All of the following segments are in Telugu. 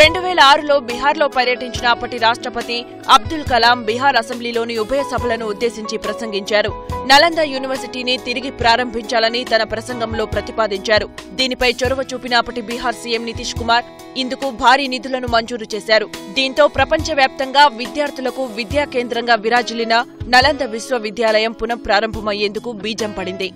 రెండు వేల ఆరులో బీహార్లో పర్యటించిన అప్పటి రాష్ట్రపతి అబ్దుల్ కలాం బీహార్ అసెంబ్లీలోని ఉభయ సభలను ఉద్దేశించి ప్రసంగించారు నలంద యూనివర్సిటీని తిరిగి ప్రారంభించాలని తన ప్రసంగంలో ప్రతిపాదించారు దీనిపై చొరవ చూపిన అప్పటి బీహార్ సీఎం నితీష్ కుమార్ ఇందుకు భారీ నిధులను మంజూరు చేశారు దీంతో ప్రపంచవ్యాప్తంగా విద్యార్థులకు విద్యా కేంద్రంగా విరాజిల్లిన నలంద విశ్వవిద్యాలయం పునః ప్రారంభమయ్యేందుకు బీజం పడింది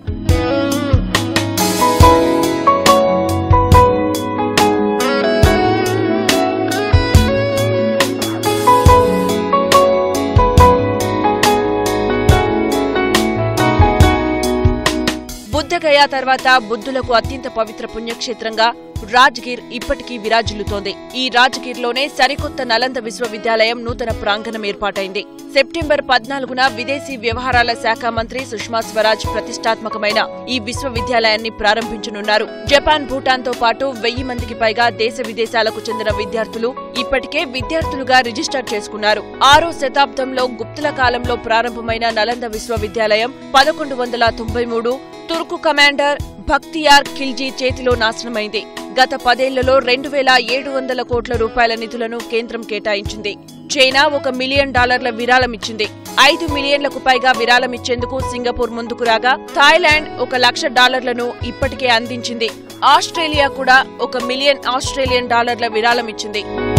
బుద్ధగయ తర్వాత బుద్ధులకు అత్యంత పవిత్ర పుణ్యక్షేత్రంగా రాజ్గిర్ ఇప్పటికీ విరాజిల్లుతోంది ఈ రాజ్గిర్లోనే సరికొత్త నలంద విశ్వవిద్యాలయం నూతన ప్రాంగణం ఏర్పాటైంది సెప్టెంబర్ పద్నాలుగున విదేశీ వ్యవహారాల శాఖ మంత్రి సుష్మా స్వరాజ్ ప్రతిష్టాత్మకమైన ఈ విశ్వవిద్యాలయాన్ని ప్రారంభించనున్నారు జపాన్ భూటాన్తో పాటు వెయ్యి మందికి పైగా దేశ విదేశాలకు చెందిన విద్యార్థులు ఇప్పటికే విద్యార్థులుగా రిజిస్టర్ చేసుకున్నారు ఆరో శతాబ్దంలో గుప్తుల కాలంలో ప్రారంభమైన నలంద విశ్వవిద్యాలయం పదకొండు వందల తొంభై మూడు తుర్కు కమాండర్ భక్తియార్ ఖిల్జీ చేతిలో నాశనమైంది గత పదేళ్లలో రెండు వేల ఏడు వందల కోట్ల రూపాయల నిధులను కేంద్రం కేటాయించింది చైనా ఒక మిలియన్ డాలర్ల విరాళమిచ్చింది ఐదు మిలియన్లకు పైగా విరాళమిచ్చేందుకు సింగపూర్ ముందుకు రాగా థాయిలాండ్ ఒక లక్ష డాలర్లను ఇప్పటికే అందించింది ఆస్ట్రేలియా కూడా ఒక మిలియన్ ఆస్ట్రేలియన్ డాలర్ల విరాళమిచ్చింది